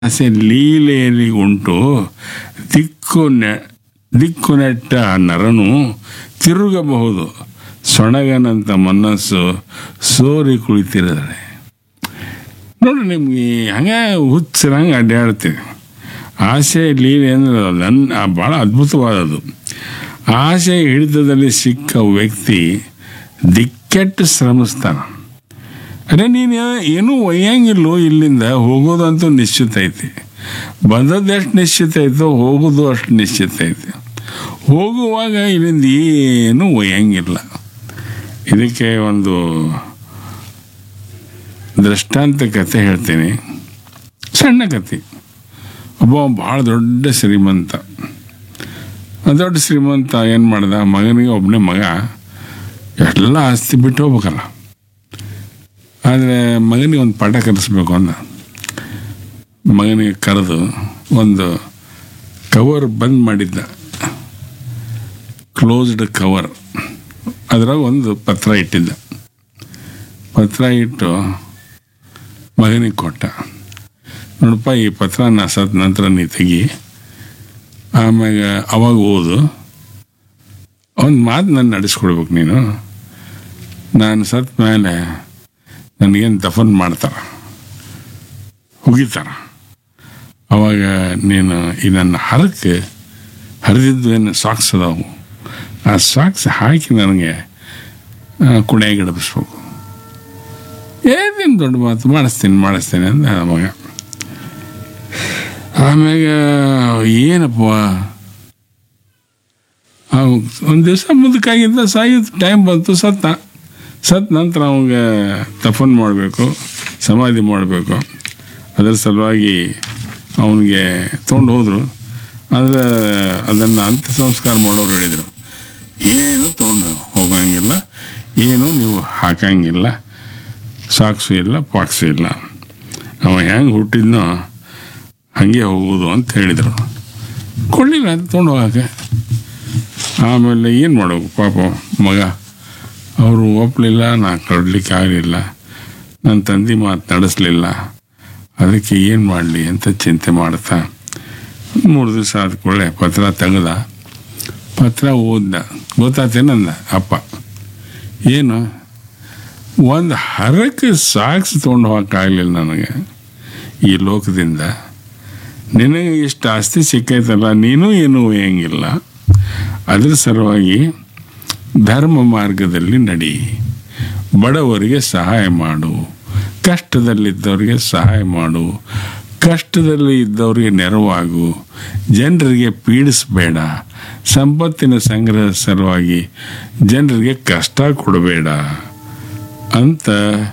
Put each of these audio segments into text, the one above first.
ಆಸೆ ಲೀಲೆಯಲ್ಲಿ ಉಂಟು ದಿಕ್ಕು ನೆ ದಿಕ್ಕು ನೆಟ್ಟ ನರನು ತಿರುಗಬಹುದು ಸೊಣಗನಂತ ಮನಸ್ಸು ಸೋರಿ ಕುಳಿತಿರದೆ ನೋಡ್ರಿ ನಿಮ್ಗೆ ಹಂಗೆ ಹುಚ್ಚರಂಗೆ ಅಡ್ಡಾಡ್ತೀವಿ ಆಸೆ ಲೀಲೆ ಅಂದ್ರೆ ನನ್ನ ಭಾಳ ಅದ್ಭುತವಾದದ್ದು ಆಸೆ ಹಿಡಿತದಲ್ಲಿ ಸಿಕ್ಕ ವ್ಯಕ್ತಿ ದಿಕ್ಕೆಟ್ಟು ಶ್ರಮಿಸ್ತಾನೆ ಅರೆ ನೀನು ಏನೂ ಒಯ್ಯಂಗಿಲ್ಲೋ ಇಲ್ಲಿಂದ ಹೋಗೋದಂತೂ ನಿಶ್ಚಿತ ಐತಿ ಬಂದದ್ದು ಎಷ್ಟು ನಿಶ್ಚಿತ ಐತೋ ಹೋಗೋದು ಅಷ್ಟು ನಿಶ್ಚಿತ ಐತಿ ಹೋಗುವಾಗ ಇಲ್ಲಿಂದ ಏನೂ ಒಯ್ಯಂಗಿಲ್ಲ ಇದಕ್ಕೆ ಒಂದು ದೃಷ್ಟಾಂತ ಕತೆ ಹೇಳ್ತೀನಿ ಸಣ್ಣ ಕತೆ ಒಬ್ಬ ಭಾಳ ದೊಡ್ಡ ಶ್ರೀಮಂತ ಆ ದೊಡ್ಡ ಶ್ರೀಮಂತ ಏನು ಮಾಡ್ದ ಮಗನಿಗೆ ಒಬ್ಬನೇ ಮಗ ಎಲ್ಲ ಆಸ್ತಿ ಬಿಟ್ಟು ಹೋಗ್ಬೇಕಲ್ಲ ಆದರೆ ಮಗನಿಗೆ ಒಂದು ಪಾಠ ಕಲಿಸ್ಬೇಕು ಅಂದ ಮಗನಿಗೆ ಕರೆದು ಒಂದು ಕವರ್ ಬಂದ್ ಮಾಡಿದ್ದ ಕ್ಲೋಸ್ಡ್ ಕವರ್ ಅದ್ರಾಗ ಒಂದು ಪತ್ರ ಇಟ್ಟಿದ್ದ ಪತ್ರ ಇಟ್ಟು ಮಗನಿಗೆ ಕೊಟ್ಟ ನೋಡಪ್ಪ ಈ ಪತ್ರ ನಾ ಸತ್ ನಂತರ ನೀ ತೆಗಿ ಆಮ್ಯಾಗ ಅವಾಗ ಓದು ಒಂದು ಮಾತು ನಾನು ನಡೆಸ್ಕೊಡ್ಬೇಕು ನೀನು ನಾನು ಸತ್ ಮೇಲೆ ನನಗೇನು ದಫನ್ ಮಾಡ್ತಾರೆ ಹುಗಿತಾರ ಅವಾಗ ನೀನು ಈ ನನ್ನ ಹರಕ್ಕೆ ಹರಿದಿದ್ದು ಏನು ಸಾಕ್ಸ್ ಅದಾವು ಆ ಸಾಕ್ಸ್ ಹಾಕಿ ನನಗೆ ಕುಣಿಯಾಗಿ ಇಡಬಿಸ್ಬೇಕು ಏನೇನು ದೊಡ್ಡ ಮಾತು ಮಾಡಿಸ್ತೀನಿ ಮಾಡಿಸ್ತೀನಿ ಅಂದ ಮಗ ಆಮ್ಯಾಗ ಏನಪ್ಪ ಒಂದು ದಿವಸ ಮುಂದಕ್ಕಾಗಿದ್ದ ಸಾಯಿತು ಟೈಮ್ ಬಂತು ಸತ್ತ ಸತ್ ನಂತರ ಅವಂಗೆ ದಫನ್ ಮಾಡಬೇಕು ಸಮಾಧಿ ಮಾಡಬೇಕು ಅದರ ಸಲುವಾಗಿ ಅವನಿಗೆ ತೊಗೊಂಡು ಹೋದರು ಆದರೆ ಅದನ್ನು ಅಂತ್ಯ ಸಂಸ್ಕಾರ ಮಾಡೋರು ಹೇಳಿದರು ಏನು ತೊಗೊಂಡು ಹೋಗಂಗಿಲ್ಲ ಏನು ನೀವು ಹಾಕಂಗಿಲ್ಲ ಸಾಕ್ಸು ಇಲ್ಲ ಪಾಕ್ಸು ಇಲ್ಲ ಅವ ಹೆಂಗೆ ಹುಟ್ಟಿದ್ನೋ ಹಾಗೆ ಹೋಗೋದು ಅಂತ ಹೇಳಿದರು ಕೊಡಲಿಲ್ಲ ಅದು ತೊಗೊಂಡು ಹೋಗಕ್ಕೆ ಆಮೇಲೆ ಏನು ಮಾಡಬೇಕು ಪಾಪ ಮಗ ಅವರು ಒಪ್ಪಲಿಲ್ಲ ನಾ ಕೊಡಲಿಕ್ಕೆ ಆಗಲಿಲ್ಲ ನನ್ನ ತಂದೆ ಮಾತು ನಡೆಸಲಿಲ್ಲ ಅದಕ್ಕೆ ಏನು ಮಾಡಲಿ ಅಂತ ಚಿಂತೆ ಮಾಡ್ತಾ ಮೂರು ದಿವಸ ಆದ ಕೂಡಲೇ ಪತ್ರ ತೆಗೆದ ಪತ್ರ ಓದ್ದ ಗೊತ್ತಾತೇನಂದ ಅಪ್ಪ ಏನು ಒಂದು ಹರಕ್ಕೆ ಸಾಕ್ಸ್ ತೊಗೊಂಡು ಹೋಗೋಕ್ಕಾಗಲಿಲ್ಲ ನನಗೆ ಈ ಲೋಕದಿಂದ ನಿನಗೆ ಇಷ್ಟು ಆಸ್ತಿ ಸಿಕ್ಕೈತಲ್ಲ ನೀನು ಏನೂ ಒಯ್ಯಂಗಿಲ್ಲ ಅದರ ಸಲುವಾಗಿ ಧರ್ಮ ಮಾರ್ಗದಲ್ಲಿ ನಡಿ ಬಡವರಿಗೆ ಸಹಾಯ ಮಾಡು ಕಷ್ಟದಲ್ಲಿದ್ದವರಿಗೆ ಸಹಾಯ ಮಾಡು ಕಷ್ಟದಲ್ಲಿ ಇದ್ದವರಿಗೆ ನೆರವಾಗು ಜನರಿಗೆ ಪೀಡಿಸಬೇಡ ಸಂಪತ್ತಿನ ಸಂಗ್ರಹ ಸಲುವಾಗಿ ಜನರಿಗೆ ಕಷ್ಟ ಕೊಡಬೇಡ ಅಂತ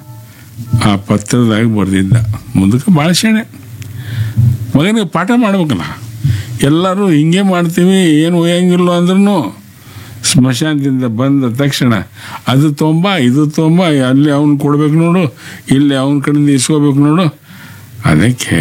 ಆ ಪತ್ರದಾಗ ಬರೆದಿದ್ದ ಮುಂದಕ್ಕೆ ಭಾಳ ಶಾಣೆ ಮಗನಿಗೆ ಪಾಠ ಮಾಡ್ಬೇಕಲ್ಲ ಎಲ್ಲರೂ ಹಿಂಗೆ ಮಾಡ್ತೀವಿ ಏನು ಒಯ್ಯಂಗಿಲ್ಲ ಅಂದ್ರೂ ಸ್ಮಶಾನದಿಂದ ಬಂದ ತಕ್ಷಣ ಅದು ತೊಂಬ ಇದು ತೊಂಬ ಅಲ್ಲಿ ಅವನು ಕೊಡ್ಬೇಕು ನೋಡು ಇಲ್ಲಿ ಅವನ ಕಡೆಯಿಂದ ಇಸ್ಕೋಬೇಕು ನೋಡು ಅದಕ್ಕೆ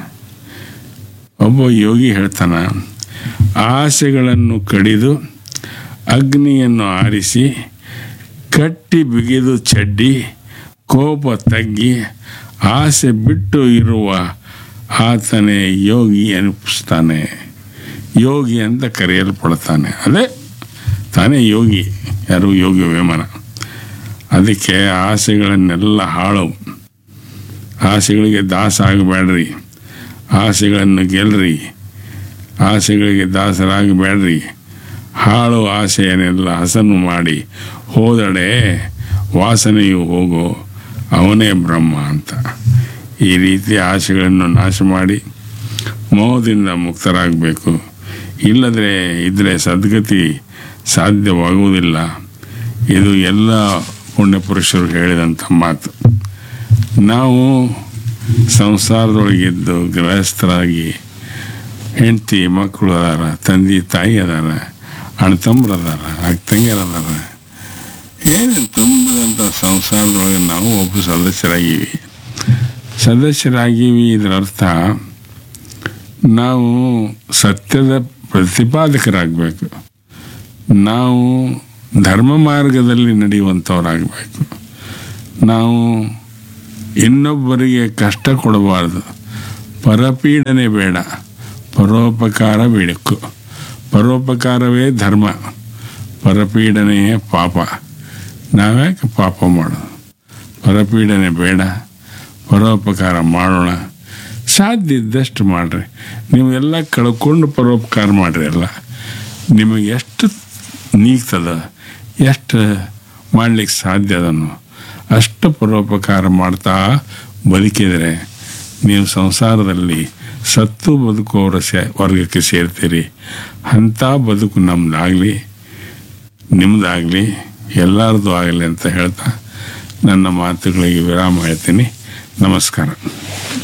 ಒಬ್ಬ ಯೋಗಿ ಹೇಳ್ತಾನ ಆಸೆಗಳನ್ನು ಕಡಿದು ಅಗ್ನಿಯನ್ನು ಆರಿಸಿ ಕಟ್ಟಿ ಬಿಗಿದು ಚಡ್ಡಿ ಕೋಪ ತಗ್ಗಿ ಆಸೆ ಬಿಟ್ಟು ಇರುವ ಆತನೇ ಯೋಗಿ ಅನಿಪಿಸ್ತಾನೆ ಯೋಗಿ ಅಂತ ಕರೆಯಲ್ಪಡ್ತಾನೆ ಅದೇ ತಾನೇ ಯೋಗಿ ಯಾರು ಯೋಗಿ ವೇಮನ ಅದಕ್ಕೆ ಆಸೆಗಳನ್ನೆಲ್ಲ ಹಾಳು ಆಸೆಗಳಿಗೆ ದಾಸ ಆಗಬೇಡ್ರಿ ಆಸೆಗಳನ್ನು ಗೆಲ್ರಿ ಆಸೆಗಳಿಗೆ ದಾಸರಾಗಬೇಡ್ರಿ ಹಾಳು ಆಸೆಯನ್ನೆಲ್ಲ ಹಸನು ಮಾಡಿ ಹೋದಡೆ ವಾಸನೆಯು ಹೋಗೋ ಅವನೇ ಬ್ರಹ್ಮ ಅಂತ ಈ ರೀತಿ ಆಸೆಗಳನ್ನು ನಾಶ ಮಾಡಿ ಮೋಹದಿಂದ ಮುಕ್ತರಾಗಬೇಕು ಇಲ್ಲದ್ರೆ ಇದ್ರೆ ಸದ್ಗತಿ ಸಾಧ್ಯವಾಗುವುದಿಲ್ಲ ಇದು ಎಲ್ಲ ಪುಣ್ಯಪುರುಷರು ಹೇಳಿದಂಥ ಮಾತು ನಾವು ಸಂಸಾರದೊಳಗಿದ್ದು ಗೃಹಸ್ಥರಾಗಿ ಹೆಂಡತಿ ಮಕ್ಕಳು ಅದಾರ ತಂದೆ ತಾಯಿ ಅದಾರ ಅಣ್ಣ ತಮ್ಮರು ಅದಾರ ಅಕ್ಕ ತಂಗಿಯರು ಅದಾರ ಏನು ತುಂಬಿದಂಥ ಸಂಸಾರದೊಳಗೆ ನಾವು ಒಬ್ಬ ಸದಸ್ಯರಾಗೀವಿ ಸದಸ್ಯರಾಗೀವಿ ಇದರ ಅರ್ಥ ನಾವು ಸತ್ಯದ ಪ್ರತಿಪಾದಕರಾಗಬೇಕು ನಾವು ಧರ್ಮ ಮಾರ್ಗದಲ್ಲಿ ನಡೆಯುವಂಥವರಾಗಬೇಕು ನಾವು ಇನ್ನೊಬ್ಬರಿಗೆ ಕಷ್ಟ ಕೊಡಬಾರ್ದು ಪರಪೀಡನೆ ಬೇಡ ಪರೋಪಕಾರ ಬೇಕು ಪರೋಪಕಾರವೇ ಧರ್ಮ ಪರಪೀಡನೆಯೇ ಪಾಪ ನಾವ್ಯಾಕೆ ಪಾಪ ಮಾಡೋದು ಪರಪೀಡನೆ ಬೇಡ ಪರೋಪಕಾರ ಮಾಡೋಣ ಸಾಧ್ಯ ಇದ್ದಷ್ಟು ಮಾಡಿರಿ ನೀವು ಎಲ್ಲ ಕಳ್ಕೊಂಡು ಪರೋಪಕಾರ ಮಾಡಿರಿ ಎಲ್ಲ ನಿಮಗೆ ಎಷ್ಟು ನೀಗ್ತದ ಎಷ್ಟು ಮಾಡ್ಲಿಕ್ಕೆ ಸಾಧ್ಯ ಅದನ್ನು ಅಷ್ಟು ಪರೋಪಕಾರ ಮಾಡ್ತಾ ಬದುಕಿದರೆ ನೀವು ಸಂಸಾರದಲ್ಲಿ ಸತ್ತು ಬದುಕುವವರ ಸೇ ವರ್ಗಕ್ಕೆ ಸೇರ್ತೀರಿ ಅಂಥ ಬದುಕು ನಮ್ಮದಾಗಲಿ ನಿಮ್ಮದಾಗಲಿ ಎಲ್ಲರದ್ದು ಆಗಲಿ ಅಂತ ಹೇಳ್ತಾ ನನ್ನ ಮಾತುಗಳಿಗೆ ವಿರಾಮ ಹೇಳ್ತೀನಿ ನಮಸ್ಕಾರ